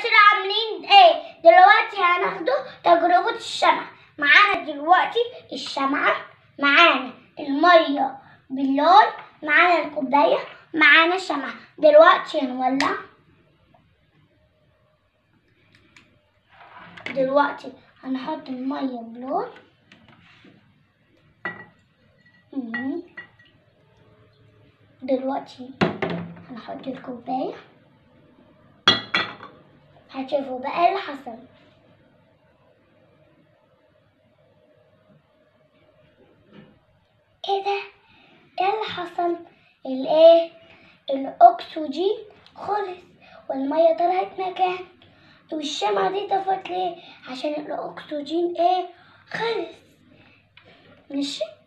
ازيك عاملين ايه دلوقتي هناخده تجربة الشمع معانا دلوقتي الشمعة معانا المية باللون معانا الكوباية معانا الشمعة دلوقتي هنولع دلوقتي هنحط المية بلون مم. دلوقتي هنحط الكوباية هتشوفوا بقى إيه اللي حصل ايه ده ايه اللي حصل الايه الاكسجين خلص والميه طلعت مكان والشمعة دي طفت ليه عشان الاكسجين ايه خلص ماشي